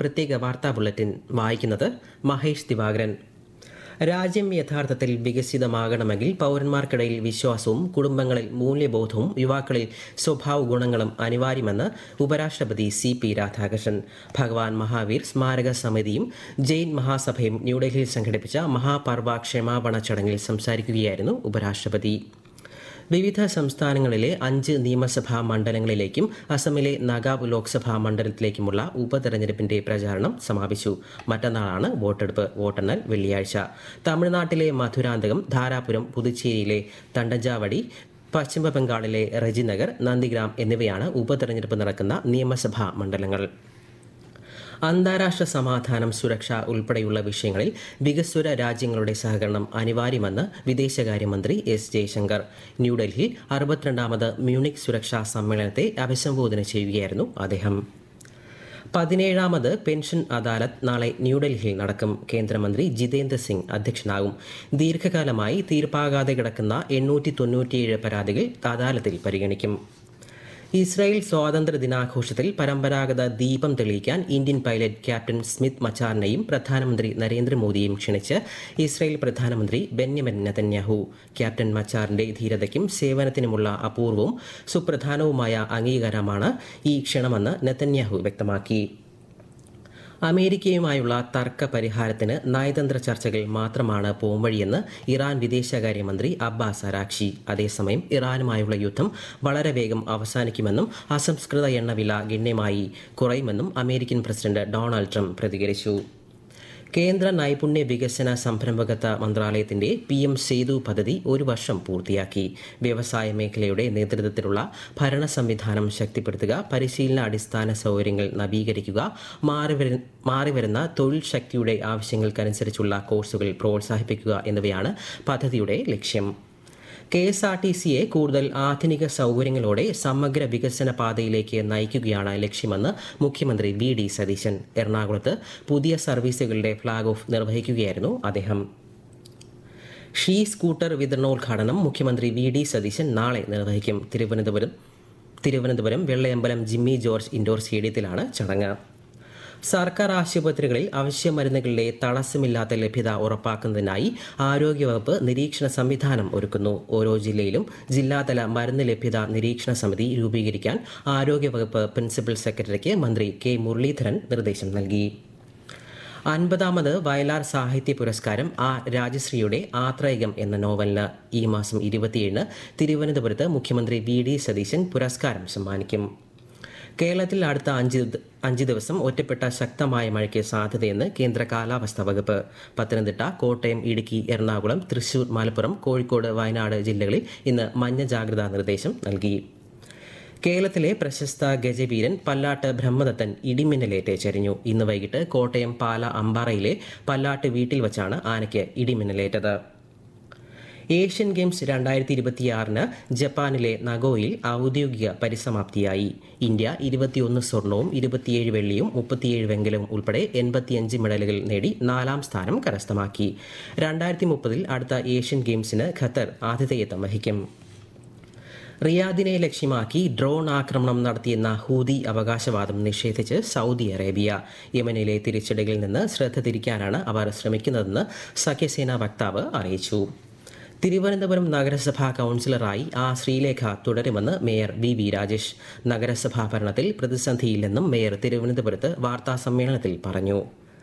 പ്രത്യേക വാർത്താ ബുള്ളറ്റിൻ വായിക്കുന്നത് മഹേഷ് ദിവാകരൻ രാജ്യം യഥാർത്ഥത്തിൽ വികസിതമാകണമെങ്കിൽ പൗരന്മാർക്കിടയിൽ വിശ്വാസവും കുടുംബങ്ങളിൽ മൂല്യബോധവും യുവാക്കളിൽ സ്വഭാവ ഗുണങ്ങളും അനിവാര്യമെന്ന് ഉപരാഷ്ട്രപതി സി പി രാധാകൃഷ്ണൻ ഭഗവാൻ മഹാവീർ സ്മാരക സമിതിയും ജെയിൻ മഹാസഭയും ന്യൂഡൽഹിയിൽ സംഘടിപ്പിച്ച മഹാപർവ ക്ഷമാപണ ചടങ്ങിൽ സംസാരിക്കുകയായിരുന്നു ഉപരാഷ്ട്രപതി വിവിധ സംസ്ഥാനങ്ങളിലെ അഞ്ച് നിയമസഭാ മണ്ഡലങ്ങളിലേക്കും അസമിലെ നഗാവ് ലോക്സഭാ മണ്ഡലത്തിലേക്കുമുള്ള ഉപതെരഞ്ഞെടുപ്പിന്റെ പ്രചാരണം സമാപിച്ചു മറ്റന്നാളാണ് വോട്ടെടുപ്പ് വോട്ടെണ്ണൽ വെള്ളിയാഴ്ച തമിഴ്നാട്ടിലെ മധുരാന്തകം ധാരാപുരം പുതുച്ചേരിയിലെ തണ്ടഞ്ചാവടി പശ്ചിമ ബംഗാളിലെ റജിനഗർ നന്ദിഗ്രാം എന്നിവയാണ് ഉപതെരഞ്ഞെടുപ്പ് നടക്കുന്ന നിയമസഭാ മണ്ഡലങ്ങൾ അന്താരാഷ്ട്ര സമാധാനം സുരക്ഷ ഉൾപ്പെടെയുള്ള വിഷയങ്ങളിൽ വികസ്വര രാജ്യങ്ങളുടെ സഹകരണം അനിവാര്യമെന്ന് വിദേശകാര്യമന്ത്രി എസ് ജയശങ്കർ ന്യൂഡൽഹിയിൽ അറുപത്തിരണ്ടാമത് മ്യൂണിക് സുരക്ഷാ സമ്മേളനത്തെ അഭിസംബോധന ചെയ്യുകയായിരുന്നു അദ്ദേഹം പതിനേഴാമത് പെൻഷൻ അദാലത്ത് നാളെ ന്യൂഡൽഹിയിൽ നടക്കും കേന്ദ്രമന്ത്രി ജിതേന്ദ്ര സിംഗ് അധ്യക്ഷനാകും ദീർഘകാലമായി തീർപ്പാകാതെ കിടക്കുന്ന എണ്ണൂറ്റി തൊണ്ണൂറ്റിയേഴ് പരാതികൾ അദാലത്തിൽ പരിഗണിക്കും ഇസ്രായേൽ സ്വാതന്ത്ര്യ ദിനാഘോഷത്തിൽ പരമ്പരാഗത ദീപം തെളിയിക്കാൻ ഇന്ത്യൻ പൈലറ്റ് ക്യാപ്റ്റൻ സ്മിത്ത് മച്ചാറിനെയും പ്രധാനമന്ത്രി നരേന്ദ്രമോദിയെയും ക്ഷണിച്ച് ഇസ്രായേൽ പ്രധാനമന്ത്രി ബെന്യമിൻ നെതന്യാഹു ക്യാപ്റ്റൻ മച്ചാറിന്റെ ധീരതയ്ക്കും സേവനത്തിനുമുള്ള അപൂർവവും സുപ്രധാനവുമായ അംഗീകാരമാണ് ഈ ക്ഷണമെന്ന് നെതന്യാഹു വ്യക്തമാക്കി അമേരിക്കയുമായുള്ള തർക്ക പരിഹാരത്തിന് നയതന്ത്ര ചർച്ചകൾ മാത്രമാണ് പോംവഴിയെന്ന് ഇറാൻ വിദേശകാര്യമന്ത്രി അബ്ബാസ് അരാക്ഷി അതേസമയം ഇറാനുമായുള്ള യുദ്ധം വളരെ വേഗം അവസാനിക്കുമെന്നും അസംസ്കൃത എണ്ണവില ഗണ്യമായി കുറയുമെന്നും അമേരിക്കൻ പ്രസിഡന്റ് ഡൊണാൾഡ് ട്രംപ് പ്രതികരിച്ചു കേന്ദ്ര നൈപുണ്യ വികസന സംരംഭകത്വ മന്ത്രാലയത്തിന്റെ പി എം സേതു പദ്ധതി ഒരു വർഷം പൂർത്തിയാക്കി വ്യവസായ മേഖലയുടെ നേതൃത്വത്തിലുള്ള ഭരണ സംവിധാനം ശക്തിപ്പെടുത്തുക പരിശീലന അടിസ്ഥാന സൗകര്യങ്ങൾ നവീകരിക്കുക മാറിവരു മാറിവരുന്ന തൊഴിൽ ശക്തിയുടെ ആവശ്യങ്ങൾക്കനുസരിച്ചുള്ള കോഴ്സുകൾ പ്രോത്സാഹിപ്പിക്കുക എന്നിവയാണ് പദ്ധതിയുടെ ലക്ഷ്യം കെ എസ് ആർ ടി സിയെ കൂടുതൽ ആധുനിക സൗകര്യങ്ങളോടെ സമഗ്ര വികസന പാതയിലേക്ക് നയിക്കുകയാണ് ലക്ഷ്യമെന്ന് മുഖ്യമന്ത്രി വി ഡി സതീശൻ എറണാകുളത്ത് പുതിയ സർവീസുകളുടെ ഫ്ളാഗ് ഓഫ് നിർവഹിക്കുകയായിരുന്നു അദ്ദേഹം ഷീ സ്കൂട്ടർ വിതരണോദ്ഘാടനം മുഖ്യമന്ത്രി വി ഡി സതീശൻ നാളെ നിർവഹിക്കും തിരുവനന്തപുരം തിരുവനന്തപുരം വെള്ളയമ്പലം ജിമ്മി ജോർജ് ഇൻഡോർ സ്റ്റേഡിയത്തിലാണ് ചടങ്ങ് സർക്കാർ ആശുപത്രികളിൽ അവശ്യ മരുന്നുകളുടെ തടസ്സമില്ലാത്ത ലഭ്യത ഉറപ്പാക്കുന്നതിനായി ആരോഗ്യവകുപ്പ് നിരീക്ഷണ സംവിധാനം ഒരുക്കുന്നു ഓരോ ജില്ലയിലും ജില്ലാതല മരുന്ന് ലഭ്യത നിരീക്ഷണ സമിതി രൂപീകരിക്കാൻ ആരോഗ്യവകുപ്പ് പ്രിൻസിപ്പൽ സെക്രട്ടറിക്ക് മന്ത്രി കെ മുരളീധരൻ നിർദ്ദേശം നൽകി അൻപതാമത് വയലാർ സാഹിത്യ പുരസ്കാരം ആ രാജശ്രീയുടെ ആത്രേയം എന്ന നോവലിന് ഈ മാസം ഇരുപത്തിയേഴിന് തിരുവനന്തപുരത്ത് മുഖ്യമന്ത്രി വി ഡി സതീശൻ പുരസ്കാരം സമ്മാനിക്കും കേരളത്തിൽ അടുത്ത അഞ്ച് അഞ്ച് ദിവസം ഒറ്റപ്പെട്ട ശക്തമായ മഴയ്ക്ക് സാധ്യതയെന്ന് കേന്ദ്ര കാലാവസ്ഥാ വകുപ്പ് പത്തനംതിട്ട കോട്ടയം ഇടുക്കി എറണാകുളം തൃശൂർ മലപ്പുറം കോഴിക്കോട് വയനാട് ജില്ലകളിൽ ഇന്ന് മഞ്ഞ ജാഗ്രതാ നിർദ്ദേശം നൽകി കേരളത്തിലെ പ്രശസ്ത ഗജവീരൻ പല്ലാട്ട് ബ്രഹ്മദത്തൻ ഇടിമിന്നലേറ്റ് ചരിഞ്ഞു ഇന്ന് വൈകിട്ട് കോട്ടയം പാല അമ്പാറയിലെ പല്ലാട്ട് വീട്ടിൽ വച്ചാണ് ആനയ്ക്ക് ഇടിമിന്നലേറ്റത് ഏഷ്യൻ ഗെയിംസ് രണ്ടായിരത്തി ഇരുപത്തിയാറിന് ജപ്പാനിലെ നഗോയിൽ ഔദ്യോഗിക പരിസമാപ്തിയായി ഇന്ത്യ ഇരുപത്തിയൊന്ന് സ്വർണവും ഇരുപത്തിയേഴ് വെള്ളിയും മുപ്പത്തിയേഴ് വെങ്കലവും ഉൾപ്പെടെ എൺപത്തിയഞ്ച് മെഡലുകൾ നേടി നാലാം സ്ഥാനം കരസ്ഥമാക്കി രണ്ടായിരത്തി മുപ്പതിൽ അടുത്ത ഏഷ്യൻ ഗെയിംസിന് ഖത്തർ ആതിഥേയത്വം വഹിക്കും റിയാദിനെ ലക്ഷ്യമാക്കി ഡ്രോൺ ആക്രമണം നടത്തിയെന്ന ഹൂതി അവകാശവാദം നിഷേധിച്ച് സൗദി അറേബ്യ യമനിലെ തിരിച്ചടികളിൽ നിന്ന് ശ്രദ്ധ തിരിക്കാനാണ് അവർ ശ്രമിക്കുന്നതെന്ന് സഖ്യസേനാ വക്താവ് അറിയിച്ചു തിരുവനന്തപുരം നഗരസഭാ കൗൺസിലറായി ആ ശ്രീലേഖ തുടരുമെന്ന് മേയർ വി വി രാജേഷ് നഗരസഭാ ഭരണത്തിൽ പ്രതിസന്ധിയില്ലെന്നും മേയർ തിരുവനന്തപുരത്ത് വാർത്താസമ്മേളനത്തിൽ പറഞ്ഞു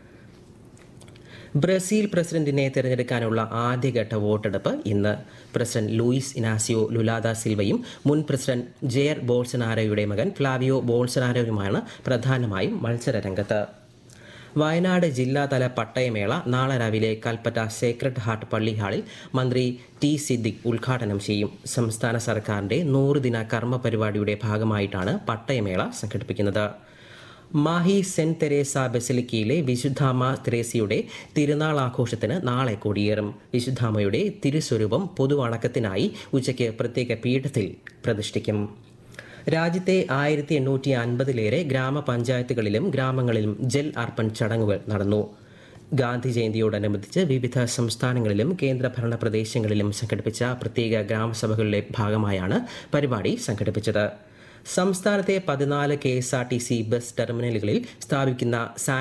ബ്രസീൽ പ്രസിഡന്റിനെ തിരഞ്ഞെടുക്കാനുള്ള ആദ്യഘട്ട വോട്ടെടുപ്പ് ഇന്ന് പ്രസിഡന്റ് ലൂയിസ് ഇനാസിയോ ലുലാദ സിൽവയും മുൻ പ്രസിഡന്റ് ജെയർ ബോൾസനാരോയുടെ മകൻ ഫ്ലാവിയോ ബോൾസനാരോയുമാണ് പ്രധാനമായും മത്സരരംഗത്ത് വയനാട് ജില്ലാതല പട്ടയമേള നാളെ രാവിലെ കൽപ്പറ്റ സേക്രഡ് ഹാർട്ട് പള്ളി ഹാളിൽ മന്ത്രി ടി സിദ്ദിഖ് ഉദ്ഘാടനം ചെയ്യും സംസ്ഥാന സർക്കാരിന്റെ നൂറുദിന കർമ്മ പരിപാടിയുടെ ഭാഗമായിട്ടാണ് പട്ടയമേള സംഘടിപ്പിക്കുന്നത് മാഹി സെന്റ് തെരേസ ബസിലിക്കയിലെ വിശുദ്ധാമ തെരേസയുടെ തിരുനാൾ ആഘോഷത്തിന് നാളെ കൊടിയേറും വിശുദ്ധാമയുടെ തിരുസ്വരൂപം പൊതുവണക്കത്തിനായി ഉച്ചയ്ക്ക് പ്രത്യേക പീഠത്തിൽ പ്രതിഷ്ഠിക്കും രാജ്യത്തെ ആയിരത്തി എണ്ണൂറ്റി അൻപതിലേറെ ഗ്രാമപഞ്ചായത്തുകളിലും ഗ്രാമങ്ങളിലും ജൽ അർപ്പൺ ചടങ്ങുകൾ നടന്നു ഗാന്ധി ജയന്തിയോടനുബന്ധിച്ച് വിവിധ സംസ്ഥാനങ്ങളിലും കേന്ദ്രഭരണ പ്രദേശങ്ങളിലും സംഘടിപ്പിച്ച പ്രത്യേക ഗ്രാമസഭകളുടെ ഭാഗമായാണ് പരിപാടി സംഘടിപ്പിച്ചത് സംസ്ഥാനത്തെ പതിനാല് K S R T C bus ടെർമിനലുകളിൽ സ്ഥാപിക്കുന്ന